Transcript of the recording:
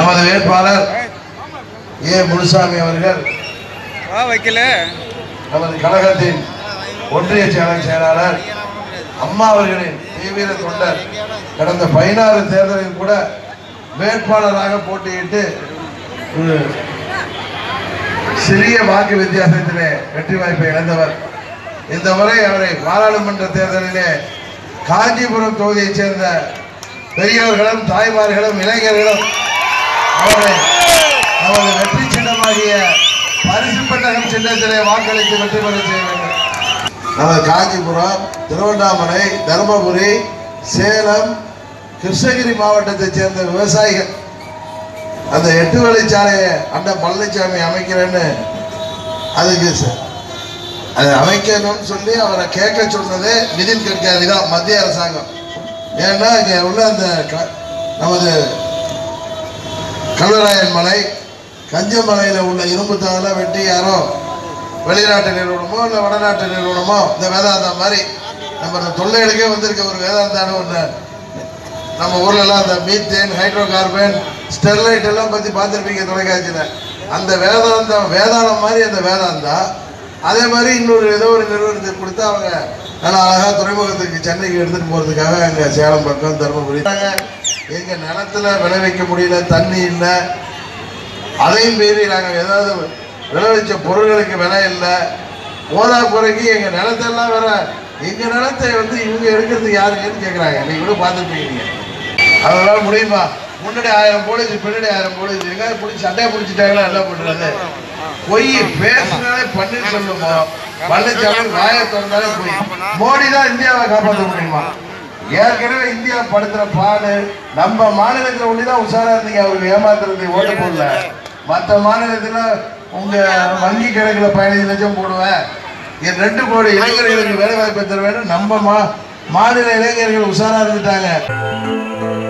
நமது வேட்பாளர் ஏ முனுசாமி அவர்கள் வா வைக்கல நமது கழகத்தின் ஒன்றிய செயலர் செயலாளர் அம்மா அவர்களின் தீவிர தொண்டர் கடந்த பதினாறு தேர்தலில் கூட வேட்பாளராக போட்டியிட்டு ஒரு சிறிய வாக்கு வித்தியாசத்திலே வெற்றி வாய்ப்பை இழந்தவர் இந்த முறை அவரை பாராளுமன்ற தேர்தலிலே காஞ்சிபுரம் தொகுதியைச் சேர்ந்த பெரியவர்களும் தாய்மார்களும் இளைஞர்களும் அவரை நமது வெற்றி சின்னமாகிய பரிசு பெட்டகம் சின்னத்திலே வாக்களித்து வெற்றி பெற செய்ய வேண்டும் நமது காஞ்சிபுரம் திருவண்ணாமலை தருமபுரி சேலம் கிருஷ்ணகிரி மாவட்டத்தைச் சேர்ந்த விவசாயிகள் அந்த எட்டு வழிச்சாலையை அண்ணன் பழனிசாமி அமைக்கிறேன்னு அதுக்கு ச- அது அமைக்கணும்னு சொல்லி அவரை கேட்க சொன்னதே நிதின் கட்காரி தான் மத்திய அரசாங்கம் ஏன்னா இங்கே உள்ள அந்த க- நமது கல்வராயன் மலை கஞ்சமலையில் உள்ள இரும்பு தாவெல்லாம் வெட்டி யாரோ வெளிநாட்டு நிறுவனமோ இல்லை வடநாட்டு நிறுவனமோ இந்த வேதாந்தா மாதிரி நம்ம இந்த தொல்லைகளுக்கே வந்திருக்க ஒரு வேதாந்தான ஒன்று நம்ம ஊர்லலாம் அந்த மீத்தேன் ஹைட்ரோ கார்பன் ஸ்டெர்லைட் எல்லாம் பற்றி பார்த்துருப்பீங்க தொலைக்காட்சியில் அந்த வேதாந்தம் வேதாளம் மாதிரி அந்த வேதாந்தா அதே மாதிரி இன்னொரு ஏதோ ஒரு நிறுவனத்துக்கு கொடுத்து அவங்க நல்லா அழகாக துறைமுகத்துக்கு சென்னைக்கு எடுத்துகிட்டு போகிறதுக்காக அங்கே சேலம் பக்கம் தருமபுரி எங்கள் நிலத்துல விளைவிக்க முடியல தண்ணி இல்லை அதையும் மீறி நாங்கள் ஏதாவது விளைவிச்ச பொருட்களுக்கு விலை இல்லை ஓதா குறைக்கு எங்கள் நிலத்தெல்லாம் வேற எங்கள் நிலத்தை வந்து இவங்க எடுக்கிறதுக்கு யாருங்கன்னு கேட்குறாங்க நீங்கள் கூட பார்த்துருப்பீங்க அதெல்லாம் முடியுமா முன்னாடி ஆயிரம் போலீஸ் பின்னாடி ஆயிரம் போலீஸ் எங்காவது பிடிச்சி சட்டையை பிடிச்சிட்டாங்களா என்ன பண்ணுறது பொய் பேசுனாலே பன்னீர்செல்வமோ பழனிசாமி வாயை திறந்தாலே பொய் மோடி தான் இந்தியாவை காப்பாற்ற முடியுமா ஏற்கனவே இந்தியா படுத்துற பாடு நம்ம மாநிலத்தில் ஒண்டி தான் உஷாரா இருந்தீங்க அவருக்கு ஏமாத்துறது ஓட்டு போடல மற்ற மாநிலத்தில் உங்க வங்கி கணக்குல பதினஞ்சு லட்சம் போடுவேன் என் ரெண்டு கோடி இளைஞர்களுக்கு வேலை வாய்ப்பை தர வேண்டும் நம்ம மா மாநில இளைஞர்கள் உஷாரா இருந்துட்டாங்க